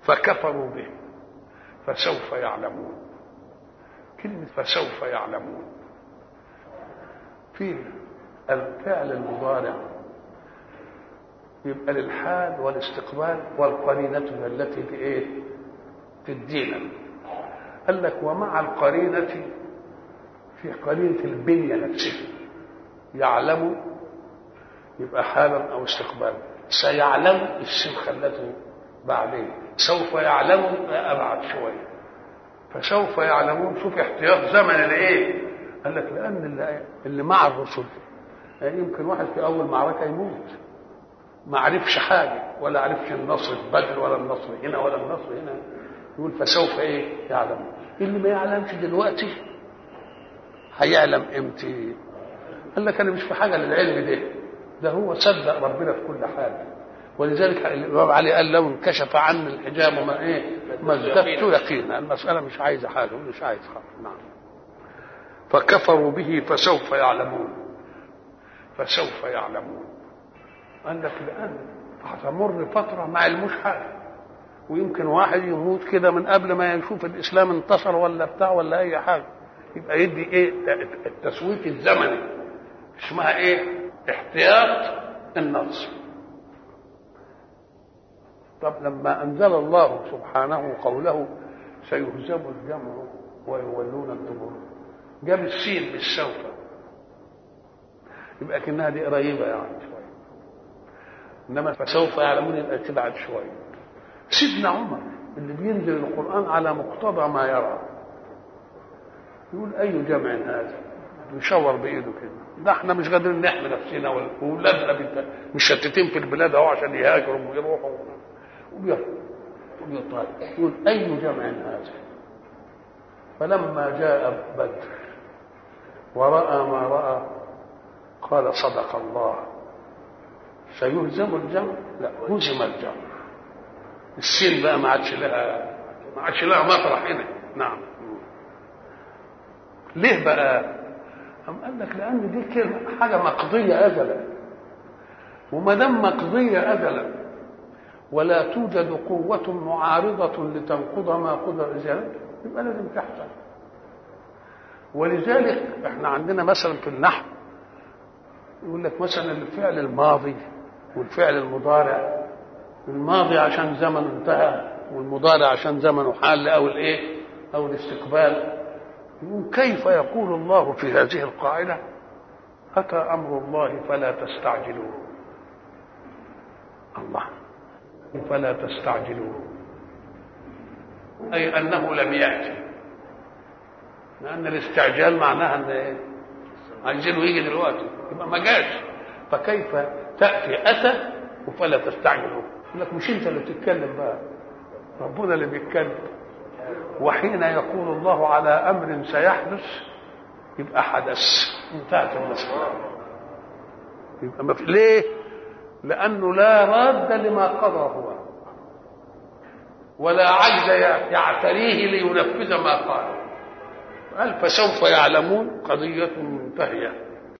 فكفروا به فسوف يعلمون كلمة فسوف يعلمون في الفعل المضارع يبقى للحال والاستقبال والقرينة التي في ايه؟ تدينا قال لك ومع القرينة في قرينة البنية نفسها يعلم يبقى حالا أو استقبالا سيعلم السين خلته بعدين سوف يعلم أبعد شوية فسوف يعلمون شوف احتياط زمن الايه قال لك لأن اللي, اللي مع الرسل يعني يمكن واحد في أول معركة يموت ما عرفش حاجة ولا عرفش النصر في بدر ولا النصر هنا ولا النصر هنا يقول فسوف ايه يعلم اللي ما يعلمش دلوقتي هيعلم امتى قال لك انا مش في حاجه للعلم ده ده هو صدق ربنا في كل حاجه ولذلك الامام علي قال لو انكشف عني الحجاب ما ايه ما ازددت يقينا المساله مش عايزه حاجه مش عايز حاجه نعم فكفروا به فسوف يعلمون فسوف يعلمون قال لك لان هتمر فتره ما علموش حاجه ويمكن واحد يموت كده من قبل ما يشوف الاسلام انتصر ولا بتاع ولا اي حاجه يبقى يدي ايه التسويف الزمني اسمها ايه احتياط النصر طب لما انزل الله سبحانه قوله سيهزم الجمع ويولون الدبر جاب السين بالسوف يبقى كانها دي قريبه يعني شويه انما فسوف يعلمون يبقى تبعد شويه سيدنا عمر اللي بينزل القران على مقتضى ما يرى يقول اي جمع هذا يشاور بايده كده ده احنا مش قادرين نحمي نفسنا واولادنا مشتتين في البلاد اهو عشان يهاجروا ويروحوا وبيطلع يقول اي جمع هذا فلما جاء بدر وراى ما راى قال صدق الله سيهزم الجمع لا هزم الجمع السين بقى ما عادش لها ما عادش لها مطرح هنا نعم ليه بقى أم قال لك لأن دي كلمة حاجة مقضية أجلا وما دام مقضية أجلا ولا توجد قوة معارضة لتنقض ما قدر إزالته يبقى لازم تحصل ولذلك احنا عندنا مثلا في النحو يقول لك مثلا الفعل الماضي والفعل المضارع الماضي عشان زمنه انتهى والمضارع عشان زمنه حال او الايه او الاستقبال كيف يقول الله في هذه القاعدة أتى أمر الله فلا تستعجلوه الله فلا تستعجلوه أي أنه لم يأتي لأن الاستعجال معناها أن إيه؟ عايزينه يجي دلوقتي يبقى ما جاش فكيف تأتي أتى وفلا تستعجلوه يقول لك مش أنت اللي بتتكلم بقى ربنا اللي بيتكلم وحين يقول الله على امر سيحدث يبقى حدث انتهت المسألة يبقى ما في ليه؟ لأنه لا راد لما قضى هو ولا عجز يعتريه لينفذ ما قال قال فسوف يعلمون قضية منتهية